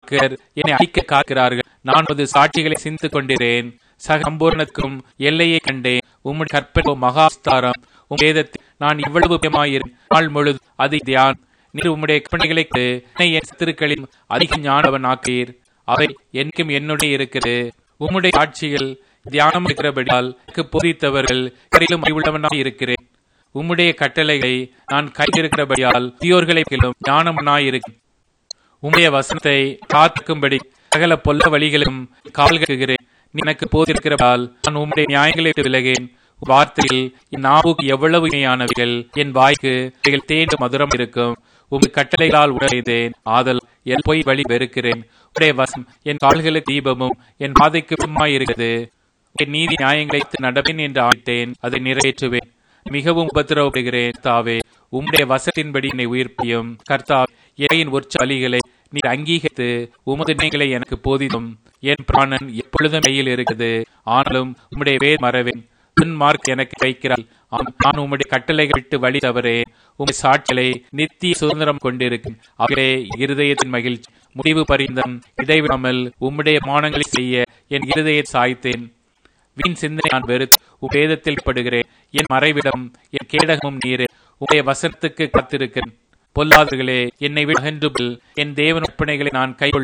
துன்மார்க்கர் என்னை அழிக்க காக்கிறார்கள் நான் ஒரு சாட்சிகளை சிந்து கொண்டிறேன் சக சம்பூர்ணத்துக்கும் எல்லையை கண்டேன் உம்முடைய கற்பனை மகாஸ்தாரம் உம் வேதத்தில் நான் இவ்வளவு பிரியமாயிருந்தேன் நாள் முழுது அது தியான் நீர் உம்முடைய கற்பனைகளுக்கு என்னை என் சித்திருக்களில் அதிக ஞானவன் ஆக்கீர் அவை எனக்கும் என்னுடைய இருக்கிறது உம்முடைய ஆட்சியில் தியானம் இருக்கிறபடியால் எனக்கு போதித்தவர்கள் கரையிலும் அறிவுள்ளவனாய் இருக்கிறேன் உம்முடைய கட்டளைகளை நான் கையிருக்கிறபடியால் தியோர்களைக்கிலும் ஞானமனாயிருக்கிறேன் உம்முடைய வசனத்தை காத்துக்கும்படி சகல பொல்ல வழிகளும் கால்கிறேன் நீ எனக்கு போதிருக்கிறதால் நான் உம்முடைய நியாயங்களை விட்டு விலகேன் உம் வார்த்தையில் என் நாவுக்கு எவ்வளவு இணையானவைகள் என் வாய்க்கு அவைகள் தேர்ந்து மதுரம் இருக்கும் உம் கட்டளைகளால் உடைந்தேன் ஆதல் என் பொய் வழி வெறுக்கிறேன் உடைய வசம் என் கால்களுக்கு தீபமும் என் பாதைக்கு இருக்கிறது என் நீதி நியாயங்களை நடப்பேன் என்று ஆயிட்டேன் அதை நிறைவேற்றுவேன் மிகவும் உபத்திரவப்படுகிறேன் தாவே உம்முடைய வசத்தின்படி என்னை உயிர்ப்பியும் கர்த்தா இறையின் உற்ச வழிகளை நீர் அங்கீகரித்து உமது நினைகளை எனக்கு போதிடும் என் பிராணன் எப்பொழுதும் கையில் இருக்குது ஆனாலும் உம்முடைய வேர் மறவேன் துன்மார்க் எனக்கு வைக்கிறாள் ஆம், நான் உம்முடைய கட்டளைகள் விட்டு வழி தவறே உம்முடைய சாட்சிகளை நித்திய சுதந்திரம் கொண்டிருக்கும் அவரே இருதயத்தின் மகிழ்ச்சி முடிவு பரிந்தம் இடைவிடாமல் உம்முடைய மானங்களை செய்ய என் இருதயை சாய்த்தேன் வீண் சிந்தனை நான் வெறுத்து உம் வேதத்தில் படுகிறேன் என் மறைவிடம் என் கேடகமும் நீரே உடைய வசனத்துக்கு காத்திருக்கிறேன் பொல்லாதவர்களே என்னை விட அகன்று என் தேவன் ஒப்பனைகளை நான் கைக்கொள்ள